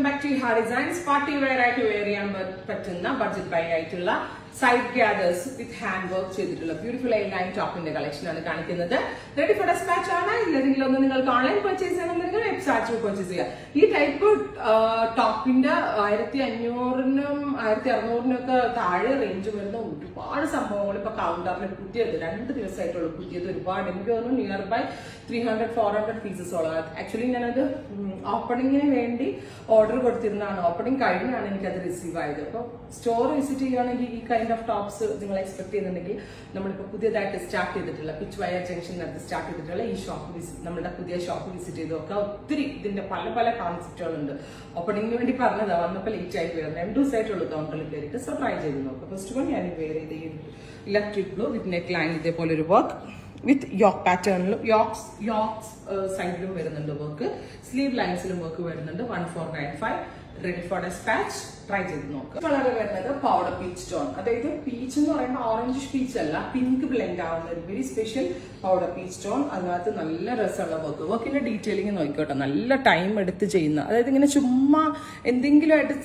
back to ഹാ designs party wear ആയിട്ട് wear ചെയ്യാൻ പറ്റുന്ന ബഡ്ജറ്റ് ബൈ ആയിട്ടുള്ള side gathers with hand work ചെയ്തിട്ടുള്ള ബ്യൂട്ടിഫുൾ ഐ ലൈൻ ടോപ്പിന്റെ കളക്ഷൻ ആണ് കാണിക്കുന്നത് റെഡി ഫോർ ഡെസ്പാച്ച് ആണ് ഇല്ലെങ്കിൽ ഒന്ന് നിങ്ങൾക്ക് ഓൺലൈൻ പർച്ചേസ് ചെയ്യണമെന്നുണ്ടെങ്കിൽ വെബ്സൈറ്റ് പർച്ചേസ് ചെയ്യുക ഈ ടൈപ്പ് ടോപ്പിന്റെ ആയിരത്തി അഞ്ഞൂറിനും ആയിരത്തി അറുന്നൂറിനും ഒക്കെ താഴെ റേഞ്ച് വരുന്ന ഒരുപാട് സംഭവങ്ങൾ ഇപ്പൊ കൗണ്ടറിൽ പുതിയത് രണ്ട് ദിവസമായിട്ടുള്ള പുതിയത് ഒരുപാട് എനിക്ക് തോന്നുന്നു near by three hundred four hundred പീസസോളം ആക്ച്വലി ഞാനത് ഓപ്പണിങ്ങിന് വേണ്ടി ഓർഡർ കൊടുത്തിരുന്നതാണ് ഓപ്പണിംഗ് കഴിഞ്ഞാണ് എനിക്കത് റിസീവ് ആയത് അപ്പോൾ സ്റ്റോർ വിസിറ്റ് ചെയ്യുകയാണെങ്കിൽ ഈ കൈൻഡ് ഓഫ് ടോപ്സ് നിങ്ങൾ എക്സ്പെക്ട് ചെയ്യുന്നുണ്ടെങ്കിൽ നമ്മളിപ്പോൾ പുതിയതായിട്ട് സ്റ്റാർട്ട് ചെയ്തിട്ടുള്ള പിച്ച് വയർ ജംഗ്ഷനകത്ത് സ്റ്റാർട്ട് ചെയ്തിട്ടുള്ള ഈ ഷോപ്പ് വിസിറ്റ് നമ്മുടെ പുതിയ ഷോപ്പ് വിസിറ്റ് ചെയ്ത് നോക്കുക ഒത്തിരി ഇതിന്റെ പല പല കോൺസെപ്റ്റുകളുണ്ട് ഓപ്പണിങ്ങിന് വേണ്ടി പറഞ്ഞതാ വന്നപ്പോൾ ലേറ്റ് ആയിട്ട് വരുന്നത് രണ്ട് ദിവസമായിട്ടുള്ളൂ കൗണ്ടറിൽ കയറിയിട്ട് സോ ട്രൈ ചെയ്ത് നോക്കുക ഫസ്റ്റ് വൺ ഞാൻ വേറെ ചെയ്ത് electric blue with neck line ഇതേപോലെ ഒരു വർക്ക് വിത്ത് യോക്ക് പാറ്റേണിലും യോക്സ് യോക്സ് സൈഡിലും വരുന്നുണ്ട് വർക്ക് സ്ലീവ് ലൈൻസിലും വർക്ക് വരുന്നുണ്ട് one four nine five ready for dispatch try ചെയ്ത് നോക്കുക കളർ വരുന്നത് പൗഡർ പീച്ച് ടോൺ അതായത് പീച്ച് എന്ന് പറയുമ്പോൾ ഓറഞ്ച് പീച്ച് അല്ല പിങ്ക് ബ്ലെൻഡ് ആവുന്ന ഒരു very special powder peach tone അതിനകത്ത് നല്ല രസമുള്ള വർക്ക് വർക്കിന്റെ ഡീറ്റെയിലിംഗ് നോക്കിക്കോട്ടെ നല്ല ടൈം എടുത്ത് ചെയ്യുന്ന അതായത് ഇങ്ങനെ ചുമ്മാ എന്തെങ്കിലും ആയിട്ട്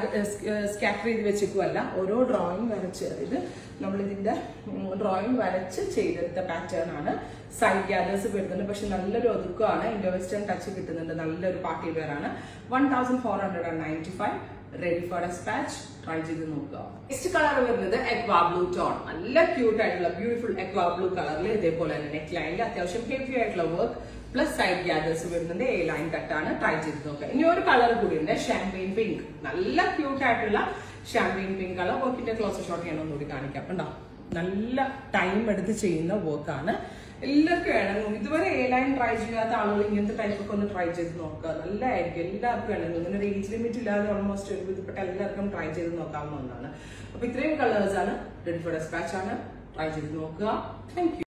സ്കാറ്റർ ചെയ്ത് വെച്ചേക്കുമല്ല ഓരോ ഡ്രോയിങ് വരച്ച് അതായത് നമ്മളിതിന്റെ ഡ്രോയിങ് വരച്ച് ചെയ്തെടുത്ത പാറ്റേൺ ആണ് സൈഡ് ഗ്യാദേഴ്സ് വരുന്നുണ്ട് പക്ഷെ നല്ലൊരു ഒതുക്കമാണ് ഇൻഡോ വെസ്റ്റേൺ ടച്ച് കിട്ടുന്നുണ്ട് നല്ലൊരു പാർട്ടി വെയർ ആണ് one thousand four hundred and ninety five ready for dispatch try ചെയ്ത് നോക്കുക നെക്സ്റ്റ് കളർ വരുന്നത് എക്വാ ബ്ലൂ ടോൺ നല്ല ക്യൂട്ട് ആയിട്ടുള്ള ബ്യൂട്ടിഫുൾ എക്വാ ബ്ലൂ കളറിൽ ഇതേപോലെ തന്നെ നെക്ക് ലൈനിൽ അത്യാവശ്യം ഹെവി ആയിട്ടുള്ള വർക്ക് പ്ലസ് സൈഡ് ഗ്യാദേഴ്സ് വരുന്നുണ്ട് എ ലൈൻ കട്ടാണ് ട്രൈ ചെയ്ത് നോക്കുക ഇനി ഒരു കളർ കൂടി ഉണ്ട് ഷാമ്പെയിൻ പിങ്ക് നല്ല ക്യൂട്ട് ആയിട്ടുള്ള ഷാമ്പെയിൻ പിങ്ക് കളർ വർക്കിന്റെ ക്ലോസ് ഷോട്ട് ഞാൻ ഒന്നുകൂടി കാണിക്കാം കണ്ടോ നല്ല ടൈം എടുത്ത് ചെയ്യുന്ന വർക്കാണ് എല്ലാവർക്കും ഇണങ്ങും ഇതുവരെ എ ലൈൻ ട്രൈ ചെയ്യാത്ത ആളുകൾ ഇങ്ങനത്തെ ടൈപ്പ് ഒക്കെ ഒന്ന് ട്രൈ ചെയ്ത് നോക്കുക നല്ലതായിരിക്കും എല്ലാവർക്കും ഇണങ്ങും ഇങ്ങനെ ഒരു ഏജ് ലിമിറ്റ് ഇല്ലാതെ ഓൾമോസ്റ്റ് ഒരു വിധപ്പെട്ട എല്ലാവർക്കും ട്രൈ ചെയ്ത് നോക്കാവുന്ന ഒന്നാണ് അപ്പൊ ഇത്രയും കളേഴ്സ് ആണ് റെഡി ഫോർ ഡെസ്പാച്ച് ആണ് ട്രൈ ചെയ്ത് നോക്കുക താങ്ക്